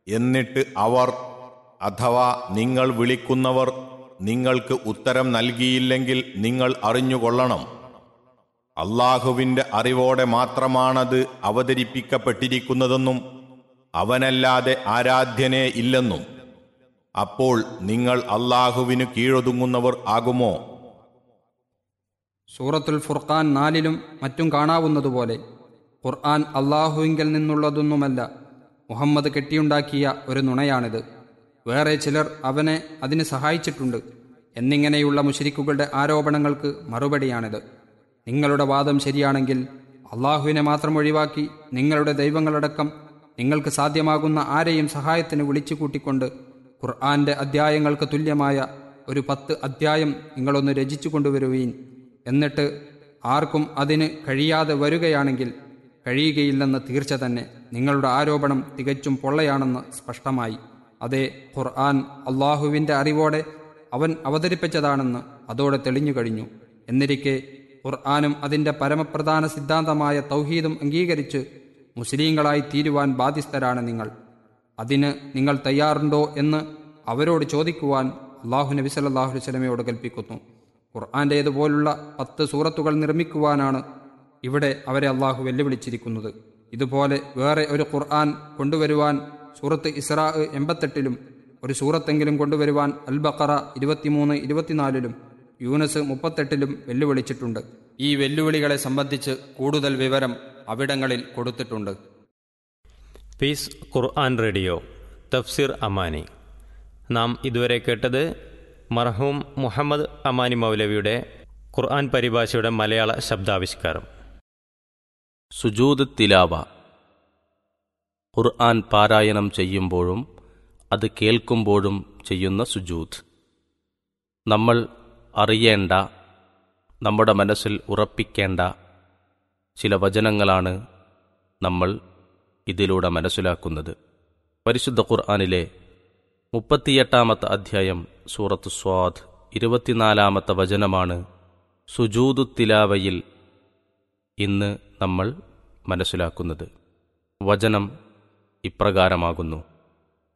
എന്നിട്ട് അവർ അഥവാ നിങ്ങൾ വിളിക്കുന്നവർ നിങ്ങൾക്ക് ഉത്തരം നൽകിയില്ലെങ്കിൽ നിങ്ങൾ അറിഞ്ഞുകൊള്ളണം അള്ളാഹുവിന്റെ അറിവോടെ മാത്രമാണത് അവതരിപ്പിക്കപ്പെട്ടിരിക്കുന്നതെന്നും അവനല്ലാതെ ആരാധ്യനേ ഇല്ലെന്നും അപ്പോൾ നിങ്ങൾ അള്ളാഹുവിനു കീഴൊതുങ്ങുന്നവർ ആകുമോ സൂറത്തുൽ ഫുർഖാൻ നാലിലും മറ്റും കാണാവുന്നതുപോലെ ഖുർആൻ അള്ളാഹുവിങ്കിൽ നിന്നുള്ളതൊന്നുമല്ല മുഹമ്മദ് കെട്ടിയുണ്ടാക്കിയ ഒരു നുണയാണിത് വേറെ ചിലർ അവനെ അതിന് സഹായിച്ചിട്ടുണ്ട് എന്നിങ്ങനെയുള്ള മുഷരിക്കുകളുടെ ആരോപണങ്ങൾക്ക് മറുപടിയാണിത് നിങ്ങളുടെ വാദം ശരിയാണെങ്കിൽ അള്ളാഹുവിനെ മാത്രം ഒഴിവാക്കി നിങ്ങളുടെ ദൈവങ്ങളടക്കം നിങ്ങൾക്ക് സാധ്യമാകുന്ന ആരെയും സഹായത്തിന് വിളിച്ചു കൂട്ടിക്കൊണ്ട് ഖുർആന്റെ അധ്യായങ്ങൾക്ക് തുല്യമായ ഒരു പത്ത് അധ്യായം നിങ്ങളൊന്ന് രചിച്ചു കൊണ്ടുവരുവീൻ എന്നിട്ട് ആർക്കും അതിന് കഴിയാതെ വരികയാണെങ്കിൽ കഴിയുകയില്ലെന്ന് തീർച്ച തന്നെ നിങ്ങളുടെ ആരോപണം തികച്ചും പൊള്ളയാണെന്ന് സ്പഷ്ടമായി അതേ ഖുർആൻ അള്ളാഹുവിൻ്റെ അറിവോടെ അവൻ അവതരിപ്പിച്ചതാണെന്ന് അതോടെ തെളിഞ്ഞു കഴിഞ്ഞു എന്നിരിക്കെ ഖുർആാനും അതിൻ്റെ പരമപ്രധാന സിദ്ധാന്തമായ തൗഹീദും അംഗീകരിച്ച് മുസ്ലിങ്ങളായി തീരുവാൻ ബാധ്യസ്ഥരാണ് നിങ്ങൾ അതിന് നിങ്ങൾ തയ്യാറുണ്ടോ എന്ന് അവരോട് ചോദിക്കുവാൻ അള്ളാഹു നബി സല്ലാഹു വസ്ലമയോട് കൽപ്പിക്കുന്നു ഖുർആാൻ്റേതുപോലുള്ള പത്ത് സൂറത്തുകൾ നിർമ്മിക്കുവാനാണ് ഇവിടെ അവരെ അള്ളാഹു വെല്ലുവിളിച്ചിരിക്കുന്നത് ഇതുപോലെ വേറെ ഒരു ഖുർആൻ കൊണ്ടുവരുവാൻ സൂറത്ത് ഇസ്രാ എൺപത്തെട്ടിലും ഒരു സൂറത്തെങ്കിലും കൊണ്ടുവരുവാൻ അൽ ബക്കറ ഇരുപത്തിമൂന്ന് ഇരുപത്തിനാലിലും യൂനസ് മുപ്പത്തെട്ടിലും വെല്ലുവിളിച്ചിട്ടുണ്ട് ഈ വെല്ലുവിളികളെ സംബന്ധിച്ച് കൂടുതൽ വിവരം അവിടങ്ങളിൽ കൊടുത്തിട്ടുണ്ട് പീസ് ഖുർആൻ റേഡിയോ തഫ്സിർ അമാനി നാം ഇതുവരെ കേട്ടത് മർഹൂം മുഹമ്മദ് അമാനി മൗലവിയുടെ ഖുർആൻ പരിഭാഷയുടെ മലയാള ശബ്ദാവിഷ്കാരം സുജൂദ് തിലാവ ഖുർആൻ പാരായണം ചെയ്യുമ്പോഴും അത് കേൾക്കുമ്പോഴും ചെയ്യുന്ന സുജൂദ് നമ്മൾ അറിയേണ്ട നമ്മുടെ മനസ്സിൽ ഉറപ്പിക്കേണ്ട ചില വചനങ്ങളാണ് നമ്മൾ ഇതിലൂടെ മനസ്സിലാക്കുന്നത് പരിശുദ്ധ ഖുർആനിലെ മുപ്പത്തിയെട്ടാമത്തെ അധ്യായം സൂറത്ത് സ്വാദ് ഇരുപത്തിനാലാമത്തെ വചനമാണ് സുജൂദു തിലാവയിൽ ഇന്ന് നമ്മൾ മനസ്സിലാക്കുന്നത് വചനം ഇപ്രകാരമാകുന്നു